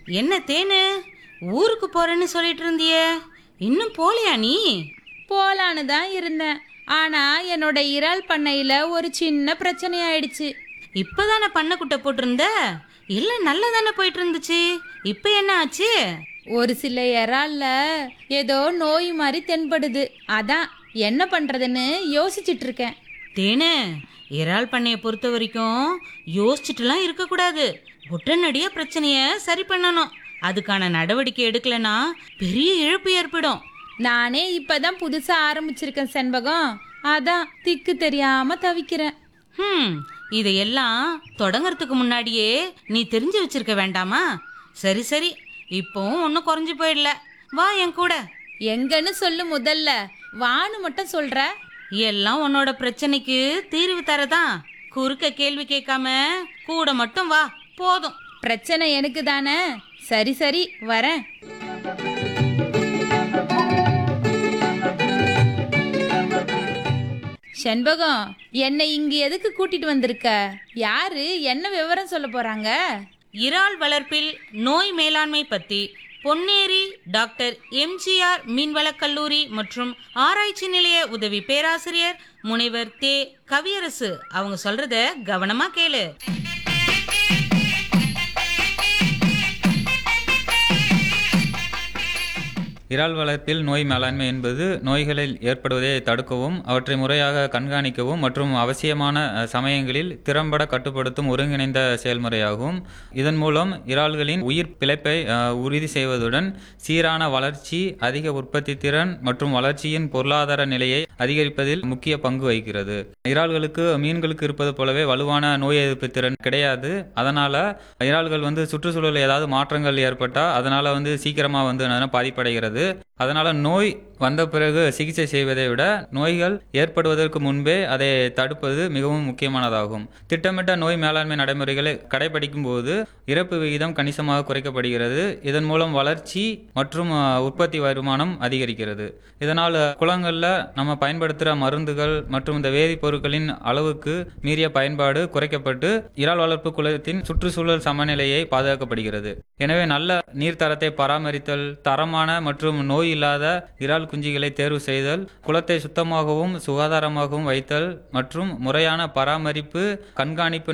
என்ன தேனு ஊருக்கு போறேன்னு சொல்லிட்டு இருந்தியே இன்னும் போலையா நீ போலான்னு தான் இருந்தேன் ஆனா என்னோட இறால் பண்ணையில ஒரு சின்ன பிரச்சனை ஆயிடுச்சு இப்பதானே பண்ணக்குட்டை போட்டிருந்த எல்லாம் நல்லா தானே போயிட்டு இருந்துச்சு இப்போ என்ன ஆச்சு ஒரு சில இறால்ல ஏதோ நோய் மாதிரி தென்படுது அதான் என்ன பண்றதுன்னு யோசிச்சிட்டு இருக்கேன் தேனு இறால் பண்ணையை பொறுத்த வரைக்கும் யோசிச்சுட்டுலாம் இருக்கக்கூடாது உடனடியாக பிரச்சனையை சரி பண்ணணும் அதுக்கான நடவடிக்கை எடுக்கலைன்னா பெரிய இழப்பு ஏற்படும் நானே இப்பதான் புதுசா ஆரம்பிச்சிருக்கேன் செண்பகம் அதான் திக்கு தெரியாம தவிக்கிறேன் ஹம் இதையெல்லாம் தொடங்கறதுக்கு முன்னாடியே நீ தெரிஞ்சு வச்சிருக்க வேண்டாமா சரி சரி இப்போவும் ஒன்றும் குறைஞ்சு போயிடல வா என் கூட எங்கன்னு சொல்லு முதல்ல வான்னு மட்டும் சொல்ற எல்லாம் உன்னோட பிரச்சனைக்கு தீர்வு தரதான் குறுக்க கேள்வி கேட்காம கூட மட்டும் வா போதும் பிரச்சனை எனக்கு தானே சரி சரி வரேன் செண்பகம் என்னை இங்க எதுக்கு கூட்டிட்டு வந்திருக்க யாரு என்ன விவரம் சொல்ல போறாங்க இறால் வளர்ப்பில் நோய் மேலாண்மை பத்தி பொன்னேரி டாக்டர் எம்ஜிஆர் மீன்வளக் கல்லூரி மற்றும் ஆராய்ச்சி நிலைய உதவி பேராசிரியர் முனைவர் தே கவியரசு அவங்க சொல்றத கவனமா கேளு இறால் வளர்ப்பில் நோய் மேலாண்மை என்பது நோய்களில் ஏற்படுவதை தடுக்கவும் அவற்றை முறையாக கண்காணிக்கவும் மற்றும் அவசியமான அஹ், சமயங்களில் திறம்பட கட்டுப்படுத்தும் ஒருங்கிணைந்த செயல்முறையாகும் இதன் மூலம் இறால்களின் உயிர் பிழைப்பை அஹ், உறுதி செய்வதுடன் சீரான வளர்ச்சி அதிக உற்பத்தி திறன் மற்றும் வளர்ச்சியின் பொருளாதார நிலையை அதிகரிப்பதில் முக்கிய பங்கு வகிக்கிறது இறால்களுக்கு மீன்களுக்கு இருப்பது போலவே வலுவான நோய் எதிர்ப்பு திறன் கிடையாது அதனால இறால்கள் வந்து சுற்றுச்சூழல் ஏதாவது மாற்றங்கள் ஏற்பட்டால் அதனால வந்து சீக்கிரமா வந்து என்னன்னா பாதிப்படைகிறது அதனால நோய் வந்த பிறகு சிகிச்சை செய்வதை விட நோய்கள் ஏற்படுவதற்கு முன்பே அதை தடுப்பது மிகவும் முக்கியமானதாகும் திட்டமிட்ட நோய் மேலாண்மை நடைமுறைகளை கடைபிடிக்கும் போது இறப்பு விகிதம் கணிசமாக குறைக்கப்படுகிறது இதன் மூலம் வளர்ச்சி மற்றும் அஹ், உற்பத்தி வருமானம் அதிகரிக்கிறது இதனால் குளங்களில் நம்ம பயன்படுத்துகிற மருந்துகள் மற்றும் இந்த வேதிப்பொருட்களின் அளவுக்கு மீறிய பயன்பாடு குறைக்கப்பட்டு இறால் வளர்ப்பு குளத்தின் சுற்றுச்சூழல் சமநிலையை பாதுகாக்கப்படுகிறது எனவே நல்ல நீர்த்தரத்தை பராமரித்தல் தரமான மற்றும் நோய் இல்லாத இறால் குஞ்சுகளை தேர்வு செய்தல் குளத்தை சுத்தமாகவும் சுகாதாரமாகவும் வைத்தல் மற்றும் முறையான பராமரிப்பு கண்காணிப்பு